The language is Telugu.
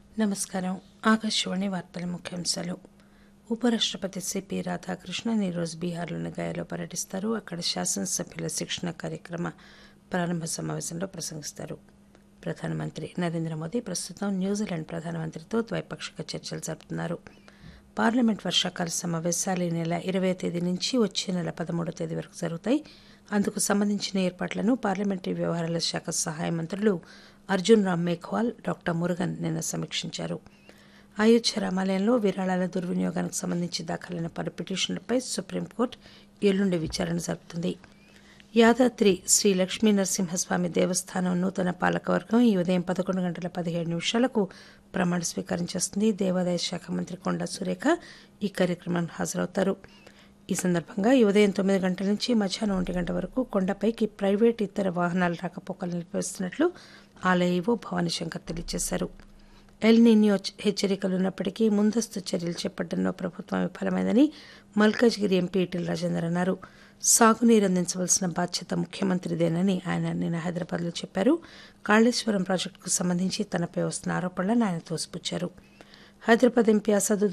నమస్కారం ఆకాశవాణి వార్తల ముఖ్యాంశాలు ఉపరాష్టపతి సిపి రాధాకృష్ణన్ ఈరోజు బీహార్లోని గయాలో పర్యటిస్తారు అక్కడ శాసనసభ్యుల శిక్షణ కార్యక్రమ ప్రారంభ సమావేశంలో ప్రసంగిస్తారు ప్రధానమంత్రి నరేంద్ర మోదీ ప్రస్తుతం న్యూజిలాండ్ ప్రధానమంత్రితో ద్వైపాక్షిక చర్చలు జరుపుతున్నారు పార్లమెంట్ వర్షాకాల సమావేశాలు ఈ నెల ఇరవై తేదీ నుంచి వచ్చే నెల పదమూడో తేదీ వరకు జరుగుతాయి అందుకు సంబంధించిన ఏర్పాట్లను పార్లమెంటరీ వ్యవహారాల శాఖ సహాయ మంత్రులు అర్జున్ రామ్ మేఘ్వాల్ డాక్టర్ మురుగన్ నిన్న సమీక్షించారు అయోధ్య రామాలయంలో విరాళాల దుర్వినియోగానికి సంబంధించి దాఖలైన పలు పిటిషన్లపై సుప్రీంకోర్టు ఎల్లుండి విచారణ జరుపుతుంది యాదాద్రి శ్రీ లక్ష్మీ నరసింహస్వామి దేవస్థానం నూతన పాలకవర్గం ఈ ఉదయం పదకొండు గంటల పదిహేడు నిమిషాలకు ప్రమాణ స్వీకారం చేస్తుంది దేవాదాయ శాఖ మంత్రి కొండా సురేఖ ఈ కార్యక్రమానికి హాజరవుతారు ఈ సందర్భంగా ఈ ఉదయం తొమ్మిది గంటల నుంచి మధ్యాహ్నం ఒంటి గంట వరకు కొండపైకి ప్రైవేట్ ఇతర వాహనాల రాకపోకలు నిలిపివేస్తున్నట్లు ఆలయ ఈవో భవానీ శంకర్ తెలియజేశారు ఎల్ నిన్యో హెచ్చరికలున్నప్పటికీ ముందస్తు చర్యలు చేపట్టడంలో ప్రభుత్వం విఫలమైందని మల్కాజ్గిరి ఎంపీ ఈటెల రాజేందర్ అన్నారు సాగునీరు అందించవలసిన బాధ్యత ముఖ్యమంత్రిదేనని ఆయన నిన్న హైదరాబాద్లో చెప్పారు కాళేశ్వరం ప్రాజెక్టుకు సంబంధించి తనపై వస్తున్న ఆరోపణలను ఆయన తోసిపుచ్చారు హైదరాబాద్ ఎంపీ అసదు